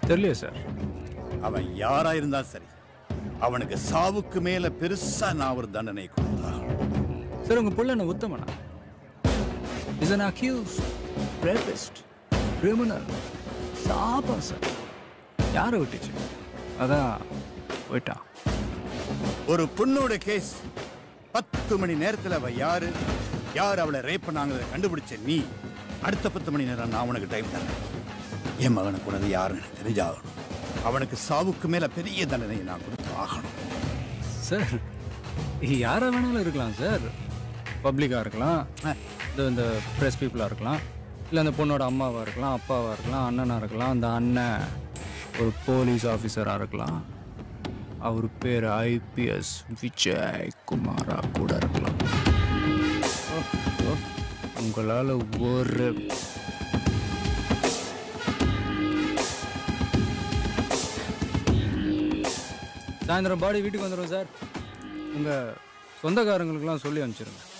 தெரியலையே சார் அவன் யாரா இருந்தாலும் சரி அவனுக்கு சாவுக்கு மேல பெருசா நான் ஒரு தண்டனை கொடுத்தாகணும் சார் உங்க புள்ள என்ன உத்தமனா is an accused rapist criminal சாபம் சார் யாரை விட்டுச்சு அதான் போயிட்டான் ஒரு பொண்ணோட கேஸ் பத்து மணி நேரத்துல அவ யாரு யார் அவளை ரேப் பண்ணாங்கிறத கண்டுபிடிச்ச நீ அடுத்த பத்து மணி நேரம் நான் உனக்கு டைம் தரேன் என் மகனுக்கு உனது யாருன்னு எனக்கு தெரிஞ்சாகணும் அவனுக்கு சாவுக்கு மேல பெரிய தண்டனையை நான் கொடுத்து ஆகணும் சார் யாரா வேணாலும் இருக்கலாம் சார் பப்ளிக்காக இருக்கலாம் இந்த இந்த ப்ரெஸ் பீப்புளாக இருக்கலாம் இல்லை அந்த பொண்ணோட அம்மாவாக இருக்கலாம் அப்பாவாக இருக்கலாம் அண்ணனாக இருக்கலாம் அந்த அண்ணன் ஒரு போலீஸ் ஆஃபீஸராக இருக்கலாம் அவர் பேர் ஐபிஎஸ் விஜய் குமாரா கூட இருக்கலாம் ஓ, ஓ, உங்களால் ஒரு சாயந்தரம் பாடி வீட்டுக்கு வந்துடும் சார் உங்கள் சொந்தக்காரங்களுக்கெல்லாம் சொல்லி அனுப்பிச்சிருங்க